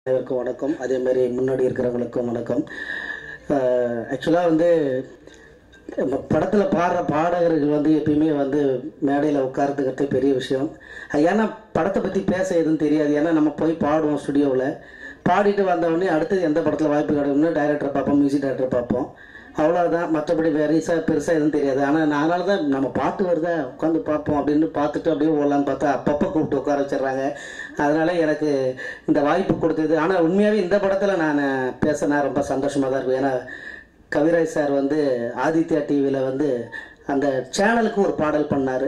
அனைவருக்கும் வணக்கம் அதே மாதிரி முன்னாடி இருக்கிறவங்களுக்கும் வணக்கம் ஆக்சுவலாக வந்து நம்ம படத்தில் பாடுற பாடகர்கள் வந்து எப்பயுமே வந்து மேடையில் உட்கார்றதுக்கிறது பெரிய விஷயம் அது ஏன்னா படத்தை பற்றி பேச எதுவும் தெரியாது ஏன்னா நம்ம போய் பாடுவோம் ஸ்டுடியோவில் பாடிட்டு வந்தவொடனே அடுத்தது எந்த படத்தில் வாய்ப்பு கிடைக்கும்னு டைரக்டரை பார்ப்போம் மியூசிக் டைரக்டரை பார்ப்போம் அவ்வளோதான் மற்றபடி பெருசாக பெருசாக எதுவும் தெரியாது ஆனால் அதனால தான் நம்ம பாட்டு வருதா உட்காந்து பார்ப்போம் அப்படின்னு பார்த்துட்டு அப்படியே ஓடலான்னு பார்த்தா அப்பப்போ கூப்பிட்டு உட்கார வச்சிடுறாங்க அதனால எனக்கு இந்த வாய்ப்பு கொடுத்தது ஆனால் உண்மையாகவே இந்த படத்தில் நான் பேசினா ரொம்ப சந்தோஷமாக தான் இருக்கும் ஏன்னா கவிராஜ் சார் வந்து ஆதித்யா டிவியில் வந்து அந்த சேனலுக்கு ஒரு பாடல் பண்ணார்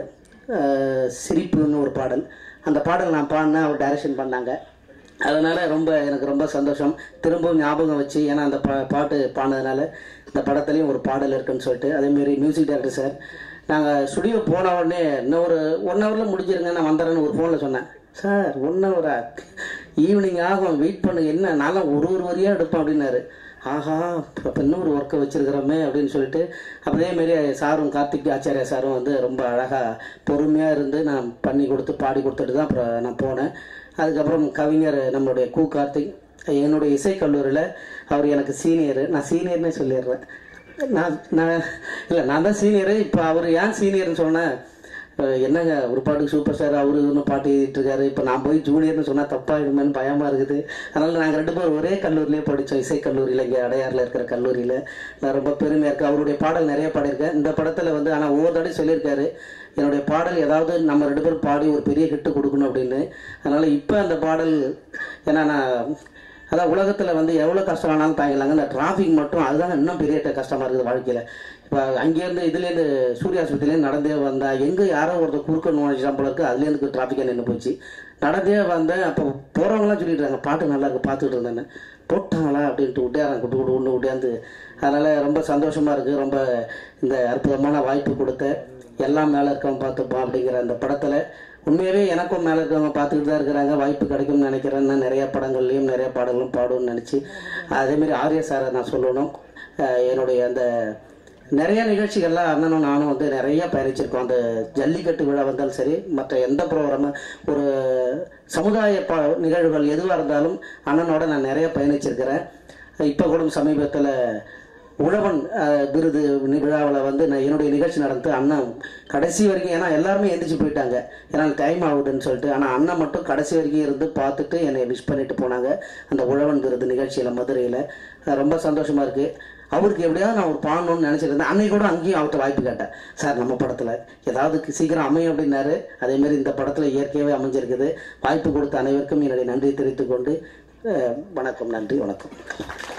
சிரிப்புன்னு ஒரு பாடல் அந்த பாடல் நான் பாடினேன் அவர் டைரக்ஷன் பண்ணாங்க அதனால் ரொம்ப எனக்கு ரொம்ப சந்தோஷம் திரும்பவும் ஞாபகம் வச்சு ஏன்னா அந்த பா பாட்டு பாடினதுனால இந்த படத்துலேயும் ஒரு பாடல் இருக்குன்னு சொல்லிட்டு அதேமாரி மியூசிக் டைரக்டர் சார் நாங்கள் ஸ்டுடியோ போன உடனே இன்னும் ஒரு ஒன் ஹவரில் முடிஞ்சிருங்க நான் வந்துடுறேன்னு ஒரு ஃபோனில் சொன்னேன் சார் ஒன் ஹவரா ஈவினிங் ஆகும் வெயிட் பண்ணுங்க என்ன நான்லாம் ஒரு ஒரு வரியாக எடுப்பேன் அப்படின்னாரு ஆஹா இப்போ இன்னும் ஒரு ஒர்க்கை வச்சிருக்கிறோமே அப்படின்னு சொல்லிட்டு அதே மாரி சாரும் கார்த்திக் ஆச்சாரியா சாரும் வந்து ரொம்ப அழகாக பொறுமையாக இருந்து நான் பண்ணி கொடுத்து பாடி கொடுத்துட்டு தான் அப்புறம் நான் போனேன் அதுக்கப்புறம் கவிஞர் நம்மளுடைய கு கார்த்திக் என்னுடைய இசைக்கல்லூரியில் அவர் எனக்கு சீனியரு நான் சீனியர்னே சொல்லிடுறேன் நான் நான் இல்லை நான் தான் சீனியரு இப்போ அவர் ஏன் சீனியர்னு சொன்னேன் அஹ் என்னங்க ஒரு பாட்டுக்கு சூப்பர் ஸ்டார் அவரு இன்னும் பாட்டு எழுதிட்டு இருக்காரு இப்போ நான் போய் ஜூனியர்னு சொன்னால் தப்பாயிடுமேன்னு பயமாக இருக்குது அதனால் நாங்கள் ரெண்டு பேரும் ஒரே கல்லூரியிலே படித்தோம் இசை கல்லூரியில் இங்கே அடையாறில் இருக்கிற கல்லூரியில் நான் ரொம்ப பெருமையாக இருக்குது அவருடைய பாடல் நிறைய பாடியிருக்கேன் இந்த படத்தில் வந்து ஆனால் ஒவ்வொரு தடவை சொல்லியிருக்காரு என்னுடைய பாடல் ஏதாவது நம்ம ரெண்டு பேரும் பாடி ஒரு பெரிய ஹிட்டு கொடுக்கணும் அப்படின்னு அதனால் இப்போ அந்த பாடல் ஏன்னா நான் அதான் உலகத்தில் வந்து எவ்வளோ கஷ்டம் ஆனாலும் தாங்கிடலாங்க இந்த டிராஃபிக் மட்டும் அதுதான் இன்னும் பெரிய கஷ்டமாக இருக்குது வாழ்க்கையில் இப்போ அங்கேருந்து இதுலேருந்து சூரிய ஆஸ்பத்திரிலேருந்து நடந்தே வந்தா எங்கே யாரோ ஒருத்தர் குறுக்க நோய்ச்சாம் போல இருக்குது அதுலேருந்து டிராஃபிக்காக நின்று போச்சு நடந்தே வந்தேன் அப்போ போகிறவங்களாம் சொல்லிடுறாங்க பாட்டு நல்லா இருக்கு பார்த்துக்கிட்டு இருந்தேன் போட்டாங்களா அப்படின்ட்டு விட்டியாரன் குட்டு குட்டு ஒன்று விட்டியாந்து அதனால் ரொம்ப சந்தோஷமாக இருக்குது ரொம்ப இந்த அற்புதமான வாய்ப்பு கொடுத்த எல்லாம் மேலே இருக்கவன் பார்த்துப்போம் அப்படிங்கிற அந்த படத்தில் உண்மையாகவே எனக்கும் மேலே இருக்கவங்க பார்த்துக்கிட்டு தான் இருக்கிறாங்க வாய்ப்பு கிடைக்கும்னு நினைக்கிறேன் நான் நிறைய படங்கள்லையும் நிறைய பாடங்களும் பாடுவேன்னு நினச்சி அதேமாரி ஆர்யா சாரை நான் சொல்லணும் அஹ் என்னுடைய அந்த நிறைய நிகழ்ச்சிகள்லாம் அண்ணனும் நானும் வந்து நிறைய பயணிச்சிருக்கோம் அந்த ஜல்லிக்கட்டு விழா வந்தாலும் சரி மற்ற எந்த ப்ரோக்ராமு ஒரு சமுதாய ப நிகழ்வுகள் எதுவாக இருந்தாலும் அண்ணனோட நான் நிறைய பயணிச்சிருக்கிறேன் இப்போ கூட சமீபத்தில் உழவன் அஹ், விருது விழாவில் வந்து நான் என்னுடைய நிகழ்ச்சி நடந்து அண்ணன் கடைசி வரைக்கும் ஏன்னா எல்லாருமே எந்திரிச்சு போயிட்டாங்க ஏன்னா டைம் ஆகுதுன்னு சொல்லிட்டு ஆனால் அண்ணன் மட்டும் கடைசி வரைக்கும் இருந்து பார்த்துட்டு என்னை விஷ் பண்ணிட்டு போனாங்க அந்த உழவன் விருது நிகழ்ச்சியில் மதுரையில் ரொம்ப சந்தோஷமாக இருக்குது அவருக்கு எப்படியாவது நான் ஒரு பாடணும்னு நினச்சிட்டு இருந்தேன் அன்னைக்கு கூட அங்கேயும் அவர்கிட்ட வாய்ப்பு கேட்டேன் சார் நம்ம படத்தில் ஏதாவது சீக்கிரம் அமையும் அப்படின்னாரு அதேமாரி இந்த படத்தில் இயற்கையாகவே அமைஞ்சிருக்குது வாய்ப்பு கொடுத்த அனைவருக்கும் என்னுடைய நன்றி தெரிவித்துக் கொண்டு அஹ், வணக்கம் நன்றி வணக்கம்